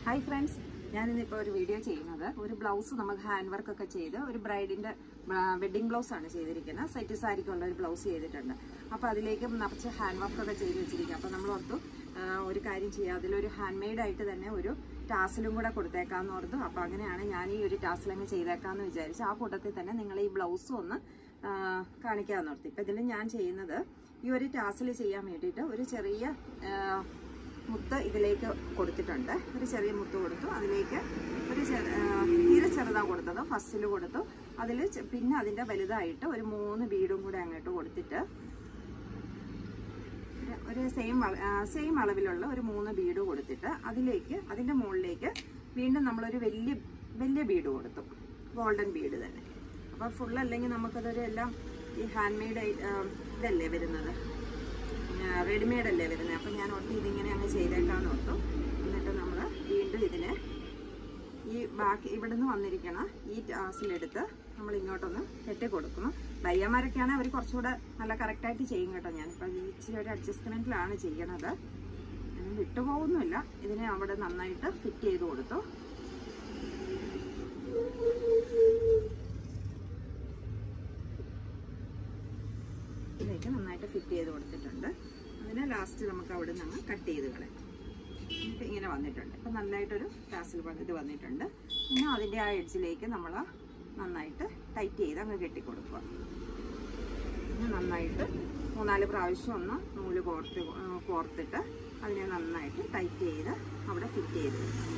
Hi friends ഞാനിന്നിപ്പോൾ ഒരു video ചെയ്യുന്നത് ഒരു ബ്ലൗസ് നമുക്ക് ഹാൻഡ് വർക്ക് ഒക്കെ ചെയ്ത് ഒരു ബ്രൈഡിന്റെ വെഡിങ് ബ്ലൗസ് ആണ് ചെയ്തിരിക്കുന്നത് സെറ്റ് സാരിക്കുള്ള ഒരു ബ്ലൗസ് ചെയ്തിട്ടുണ്ട് അപ്പോൾ അതിലേക്ക് നിറച്ച് ഹാൻഡ് വർക്ക് ഒക്കെ ചെയ്ത് വെച്ചിരിക്കുക അപ്പോൾ നമ്മൾ ഓർത്തു ആ, ഒരു കാര്യം ചെയ്യുക അതിലൊരു ഹാൻഡ് മെയ്ഡ് ആയിട്ട് തന്നെ ഒരു ടാസിലും കൂടെ കൊടുത്തേക്കാന്ന് ഓർത്തു അപ്പോൾ അങ്ങനെയാണ് ഞാൻ ഈ ഒരു ടാസിലങ്ങ് ചെയ്തേക്കാന്ന് വിചാരിച്ചു ആ കൂട്ടത്തിൽ തന്നെ നിങ്ങൾ ഈ ബ്ലൗസും ഒന്ന് ആ, കാണിക്കാമെന്ന് ഓർത്തു ഇപ്പം ഇതിൽ ഞാൻ ചെയ്യുന്നത് ഈ ഒരു ടാസിൽ ചെയ്യാൻ വേണ്ടിയിട്ട് ഒരു ചെറിയ ആ, മുത്ത് ഇതിലേക്ക് കൊടുത്തിട്ടുണ്ട് ഒരു ചെറിയ മുത്ത് കൊടുത്തു അതിലേക്ക് ഒരു ചെറു ആ, തീരെ ചെറുതാണ് കൊടുത്തത് ഫസ്റ്റിൽ കൊടുത്തു അതിൽ പിന്നെ അതിൻ്റെ വലുതായിട്ട് ഒരു മൂന്ന് ബീഡും കൂടെ അങ്ങോട്ട് കൊടുത്തിട്ട് ഒരു- ഒരു സെയിം സെയിം അളവിലുള്ള ഒരു മൂന്ന് ബീഡ് കൊടുത്തിട്ട് അതിലേക്ക് അതിൻ്റെ മുകളിലേക്ക് വീണ്ടും നമ്മളൊരു വലിയ വലിയ ബീഡ് കൊടുത്തു ഗോൾഡൻ ബീഡ് തന്നെ അപ്പോൾ ഫുൾ അല്ലെങ്കിൽ നമുക്കതൊരു എല്ലാം ഈ ഹാൻഡ് മെയ്ഡ് ഇതല്ലേ വരുന്നത് റെഡിമെയ്ഡ് അല്ലേ വരുന്നത് അപ്പം ഞാൻ ഓർത്ത് ഇതിങ്ങനെ അങ്ങ് ചെയ്തേക്കാന്ന് ഓർത്തു എന്നിട്ട് നമ്മൾ വീണ്ടും ഇതിനെ ഈ ബാക്കി ഇവിടുന്ന് വന്നിരിക്കണ ഈ ടാസിലെടുത്ത് നമ്മൾ ഇങ്ങോട്ടൊന്ന് കെട്ടി കൊടുക്കുന്നു ബയ്യന്മാരൊക്കെയാണ് അവർ കുറച്ചുകൂടെ നല്ല കറക്റ്റായിട്ട് ചെയ്യും കേട്ടോ ഞാനിപ്പോൾ ഈ ഇച്ചിരി ഒരു അഡ്ജസ്റ്റ്മെൻറ്റിലാണ് ചെയ്യണത് ഞാൻ വിട്ടുപോകുന്നില്ല ഇതിനെ അവിടെ നന്നായിട്ട് ഫിറ്റ് ചെയ്ത് കൊടുത്തു ഇതിലേക്ക് നന്നായിട്ട് ഫിറ്റ് ചെയ്ത് കൊടുത്തിട്ടുണ്ട് അതിനെ ലാസ്റ്റ് നമുക്ക് അവിടെ നിന്ന് കട്ട് ചെയ്ത് കളയാം ഇപ്പം ഇങ്ങനെ വന്നിട്ടുണ്ട് ഇപ്പം നന്നായിട്ടൊരു ടാസിൽ ഇത് വന്നിട്ടുണ്ട് പിന്നെ അതിൻ്റെ ആ എഡ്ജിലേക്ക് നമ്മൾ നന്നായിട്ട് ടൈറ്റ് ചെയ്ത് അങ്ങ് കെട്ടിക്കൊടുക്കുക പിന്നെ നന്നായിട്ട് മൂന്നാല് പ്രാവശ്യം ഒന്ന് നൂല് കോർത്ത് കോർത്തിട്ട് അതിനെ നന്നായിട്ട് ടൈറ്റ് ചെയ്ത് അവിടെ ഫിറ്റ് ചെയ്ത് വെക്കുക.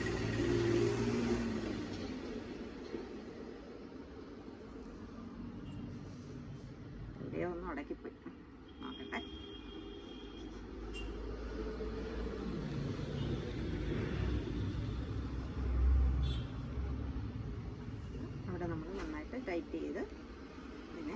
ഇവിടെ ഒന്ന് ഉടക്കിപ്പോയി നോക്കട്ടെ അവിടെ നമ്മൾ നന്നായിട്ട് ടൈറ്റ് ചെയ്ത് പിന്നെ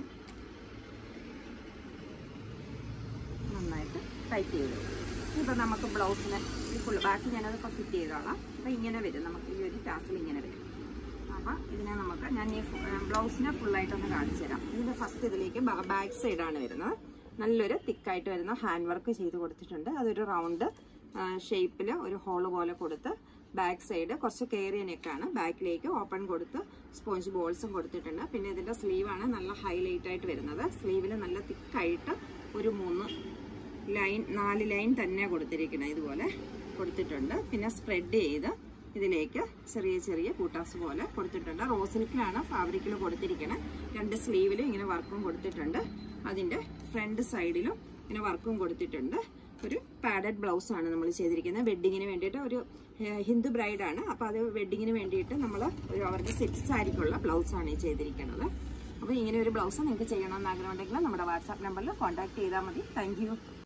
നന്നായിട്ട് ടൈറ്റ് ചെയ്ത് ഇപ്പം നമുക്ക് ബ്ലൗസിന് ഈ ഫുൾ ബാക്കി ഞാനതൊക്കെ ഫിറ്റ് ചെയ്തോളാം അപ്പം ഇങ്ങനെ വരും നമുക്ക് ഈ ഒരു ടാസിൽ ഇങ്ങനെ വരും അപ്പം ഇതിനെ നമുക്ക് ഞാൻ ഈ ബ്ലൗസിനെ ഫുള്ളായിട്ടൊന്ന് കാണിച്ചു തരാം ഇതിൻ്റെ ഫസ്റ്റ് ഇതിലേക്ക് ബാക്ക് സൈഡാണ് വരുന്നത് നല്ലൊരു തിക്കായിട്ട് വരുന്ന ഹാൻഡ് വർക്ക് ചെയ്ത് കൊടുത്തിട്ടുണ്ട് അതൊരു റൗണ്ട് ഷേപ്പിൽ ഒരു ഹോള് പോലെ കൊടുത്ത് ബാക്ക് സൈഡ് കുറച്ച് കയറിയ നെക്കാണ് ബാക്കിലേക്ക് ഓപ്പൺ കൊടുത്ത് സ്പോഞ്ച് ബോൾസും കൊടുത്തിട്ടുണ്ട് പിന്നെ ഇതിൻ്റെ സ്ലീവാണ് നല്ല ഹൈലൈറ്റ് ആയിട്ട് വരുന്നത് സ്ലീവിൽ നല്ല തിക്കായിട്ട് ഒരു മൂന്ന് ലൈൻ നാല് ലൈൻ തന്നെ കൊടുത്തിരിക്കണം ഇതുപോലെ കൊടുത്തിട്ടുണ്ട് പിന്നെ സ്പ്രെഡ് ചെയ്ത് ഇതിലേക്ക് ചെറിയ ചെറിയ കൂട്ടാസ് പോലെ കൊടുത്തിട്ടുണ്ട് റോ സിൽക്കിലാണ് ഫാബ്രിക്കിൽ കൊടുത്തിരിക്കുന്നത് രണ്ട് സ്ലീവിലും ഇങ്ങനെ വർക്കും കൊടുത്തിട്ടുണ്ട് അതിൻ്റെ ഫ്രണ്ട് സൈഡിലും ഇങ്ങനെ വർക്കും കൊടുത്തിട്ടുണ്ട് ഒരു പാഡഡ് ബ്ലൗസ് ആണ് നമ്മൾ ചെയ്തിരിക്കുന്നത് വെഡ്ഡിങ്ങിന് വേണ്ടിയിട്ട് ഒരു ഏഹ്, ഹിന്ദു ബ്രൈഡാണ് അപ്പോൾ അത് വെഡ്ഡിങ്ങിന് വേണ്ടിയിട്ട് നമ്മൾ ഒരു അവരുടെ സെറ്റ് സാരിക്കുള്ള ബ്ലൗസാണ് ഈ ചെയ്തിരിക്കുന്നത് അപ്പോൾ ഇങ്ങനെ ഒരു ബ്ലൗസ് നിങ്ങൾക്ക് ചെയ്യണമെന്ന് ആഗ്രഹമുണ്ടെങ്കിൽ നമ്മുടെ വാട്സാപ്പ് നമ്പറിൽ കോൺടാക്ട് ചെയ്താൽ മതി താങ്ക്